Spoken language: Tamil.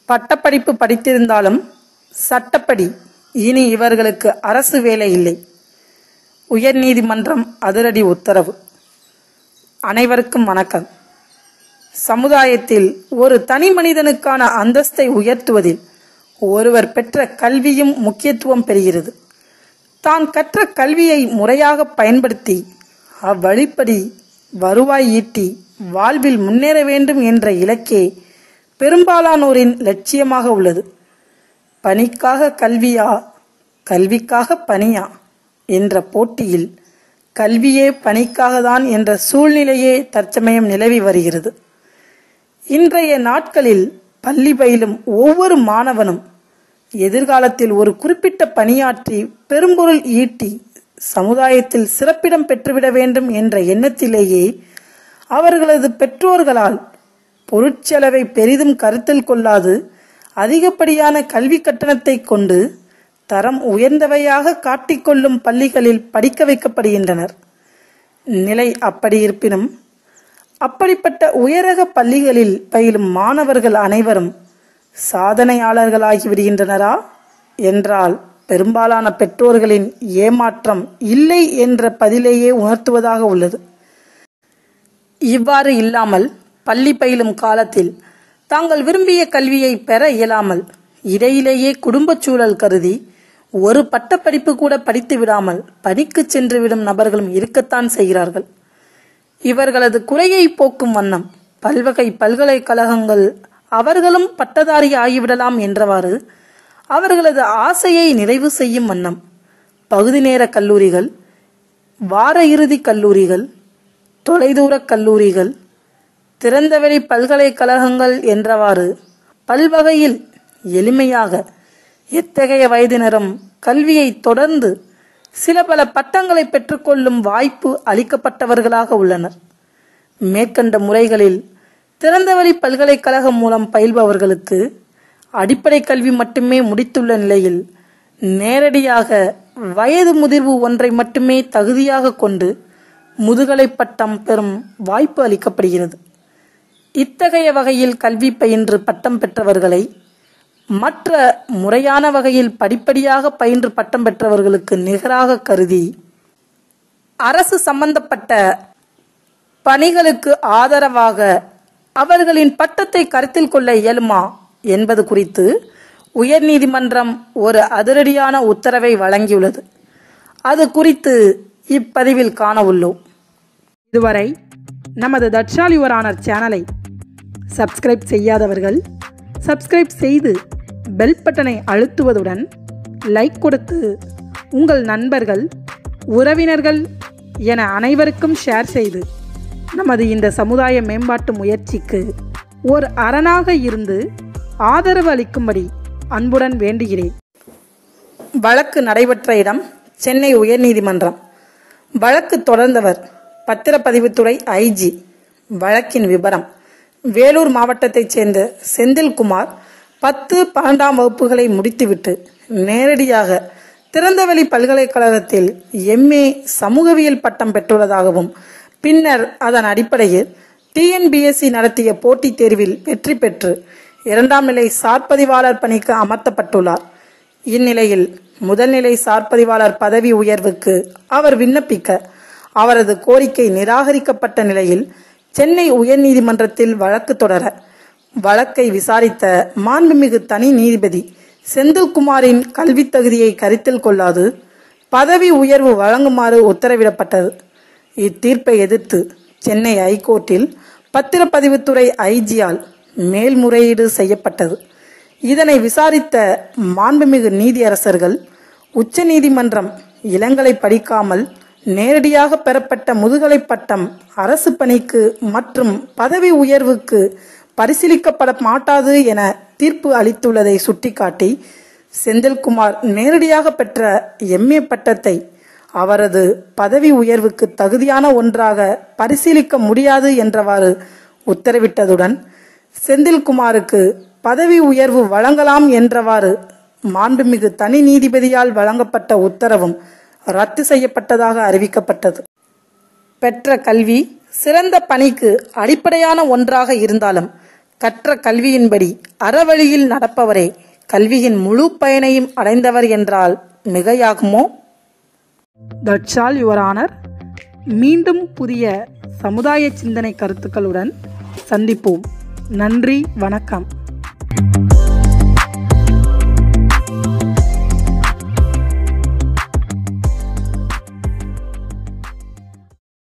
பட்டப்படிப்பு படித்திருந்தாலும் சட்டப்படி இனி இவர்களுக்கு அரசு வேலை இல்லை உயர்நீதிமன்றம் அதிரடி உத்தரவு அனைவருக்கும் வணக்கம் சமுதாயத்தில் ஒரு தனி மனிதனுக்கான அந்தஸ்தை உயர்த்துவதில் ஒருவர் பெற்ற கல்வியும் முக்கியத்துவம் பெறுகிறது தான் கற்ற கல்வியை முறையாக பயன்படுத்தி அவ்வழிப்படி வருவாய் ஈட்டி வாழ்வில் முன்னேற வேண்டும் என்ற இலக்கே பெரும்பாலானோரின் லட்சியமாக உள்ளது பணிக்காக கல்வியா கல்விக்காக பணியா என்ற போட்டியில் கல்வியே பணிக்காக தான் என்ற சூழ்நிலையே தற்சமயம் நிலவி வருகிறது இன்றைய நாட்களில் பள்ளி பயிலும் ஒவ்வொரு மாணவனும் எதிர்காலத்தில் ஒரு குறிப்பிட்ட பணியாற்றி பெரும்பொருள் ஈட்டி சமுதாயத்தில் சிறப்பிடம் பெற்றுவிட வேண்டும் என்ற எண்ணத்திலேயே அவர்களது பெற்றோர்களால் பொருட்செலவை பெரிதும் கருத்தில் கொள்ளாது அதிகப்படியான கல்வி கட்டணத்தை கொண்டு தரம் உயர்ந்தவையாக காட்டிக்கொள்ளும் பள்ளிகளில் படிக்க வைக்கப்படுகின்றனர் நிலை அப்படி இருப்பினும் அப்படிப்பட்ட உயரக பள்ளிகளில் பயிலும் மாணவர்கள் அனைவரும் சாதனையாளர்களாகி விடுகின்றனரா என்றால் பெரும்பாலான பெற்றோர்களின் ஏமாற்றம் இல்லை என்ற பதிலேயே உணர்த்துவதாக உள்ளது இவ்வாறு இல்லாமல் பள்ளி பயிலும் காலத்தில் தாங்கள் விரும்பிய கல்வியை பெற இயலாமல் இடையிலேயே குடும்பச் சூழல் கருதி ஒரு பட்டப்படிப்பு கூட படித்து விடாமல் பணிக்கு சென்று விடும் நபர்களும் இருக்கத்தான் செய்கிறார்கள் இவர்களது குறையை போக்கும் வண்ணம் பல்வகை பல்கலைக்கழகங்கள் அவர்களும் பட்டதாரி ஆகிவிடலாம் என்றவாறு அவர்களது ஆசையை நிறைவு செய்யும் வண்ணம் பகுதி நேர கல்லூரிகள் வார இறுதி கல்லூரிகள் தொலைதூர கல்லூரிகள் திறந்தவெளி பல்கலைக்கழகங்கள் என்றவாறு பல்வகையில் எளிமையாக எத்தகைய வயதினரும் கல்வியை தொடர்ந்து சில பல பட்டங்களை பெற்றுக்கொள்ளும் வாய்ப்பு அளிக்கப்பட்டவர்களாக உள்ளனர் மேற்கண்ட முறைகளில் திறந்தவெளி பல்கலைக்கழகம் மூலம் பயில்பவர்களுக்கு அடிப்படை கல்வி மட்டுமே முடித்துள்ள நிலையில் நேரடியாக வயது முதிர்வு ஒன்றை மட்டுமே தகுதியாக கொண்டு முதுகலை பட்டம் பெறும் வாய்ப்பு அளிக்கப்படுகிறது இத்தகைய வகையில் கல்வி பயின்று பட்டம் பெற்றவர்களை மற்ற முறையான வகையில் படிப்படியாக பயின்று பட்டம் பெற்றவர்களுக்கு நிகராக கருதி அரசு சம்பந்தப்பட்ட பணிகளுக்கு ஆதரவாக அவர்களின் பட்டத்தை கருத்தில் கொள்ள இயலுமா என்பது குறித்து உயர்நீதிமன்றம் ஒரு அதிரடியான உத்தரவை வழங்கியுள்ளது அது குறித்து இப்பதிவில் காண உள்ளோம் இதுவரை நமது தட்சால் யுவர் ஆனர் சேனலை சப்ஸ்கிரைப் செய்யாதவர்கள் சப்ஸ்கிரைப் செய்து பெல் பட்டனை அழுத்துவதுடன் லைக் கொடுத்து உங்கள் நண்பர்கள் உறவினர்கள் என அனைவருக்கும் ஷேர் செய்து நமது இந்த சமுதாய மேம்பாட்டு முயற்சிக்கு ஒரு அரணாக இருந்து ஆதரவு அளிக்கும்படி அன்புடன் வேண்டுகிறேன் வழக்கு நடைபெற்ற இடம் சென்னை உயர்நீதிமன்றம் வழக்கு தொடர்ந்தவர் பத்திரப்பதிவுத்துறை ஐஜி வழக்கின் விபரம் வேலூர் மாவட்டத்தைச் சேர்ந்த செந்தில்குமார் பத்து பன்னெண்டாம் வகுப்புகளை முடித்துவிட்டு நேரடியாக திறந்தவெளி பல்கலைக்கழகத்தில் எம்ஏ சமூகவியல் பட்டம் பெற்றுள்ளதாகவும் பின்னர் அதன் அடிப்படையில் டிஎன்பிஎஸ்சி நடத்திய போட்டித் தேர்வில் வெற்றி பெற்று இரண்டாம் நிலை சார்பதிவாளர் பணிக்கு அமர்த்தப்பட்டுள்ளார் இந்நிலையில் முதல்நிலை சார்பதிவாளர் பதவி உயர்வுக்கு அவர் விண்ணப்பிக்க அவரது கோரிக்கை நிராகரிக்கப்பட்ட நிலையில் சென்னை உயர்நீதிமன்றத்தில் வழக்கு தொடர வழக்கை விசாரித்த மாண்புமிகு தனி நீதிபதி செந்தில்குமாரின் கல்வித் தகுதியை கருத்தில் கொள்ளாது பதவி உயர்வு வழங்குமாறு உத்தரவிடப்பட்டது இத்தீர்ப்பை எதிர்த்து சென்னை ஐகோர்ட்டில் பத்திரப்பதிவுத்துறை ஐஜியால் மேல்முறையீடு செய்யப்பட்டது இதனை விசாரித்த மாண்புமிகு நீதியரசர்கள் உச்சநீதிமன்றம் இளங்கலை படிக்காமல் நேரடியாக பெறப்பட்ட முதுகலை பட்டம் அரசு பணிக்கு மற்றும் பதவி உயர்வுக்கு பரிசீலிக்கப்பட மாட்டாது என தீர்ப்பு அளித்துள்ளதை சுட்டிக்காட்டி செந்தில்குமார் நேரடியாக பெற்ற எம்ஏ பட்டத்தை அவரது பதவி உயர்வுக்கு தகுதியான ஒன்றாக பரிசீலிக்க முடியாது என்றவாறு உத்தரவிட்டதுடன் செந்தில்குமாருக்கு பதவி உயர்வு வழங்கலாம் என்றவாறு மாண்புமிகு தனி நீதிபதியால் வழங்கப்பட்ட உத்தரவும் ரத்து செய்யப்பட்டதாக அறிவிக்கப்பட்டது பெற்ற கல்வி சிறந்த பணிக்கு அடிப்படையான ஒன்றாக இருந்தாலும் கற்ற கல்வியின்படி அறவழியில் நடப்பவரே கல்வியின் முழு பயனையும் அடைந்தவர் என்றால் மிகையாகுமோ தட்ஸ் ஆல் யுவர் ஆனர் மீண்டும் புதிய சமுதாய சிந்தனை கருத்துக்களுடன் சந்திப்போம் நன்றி வணக்கம்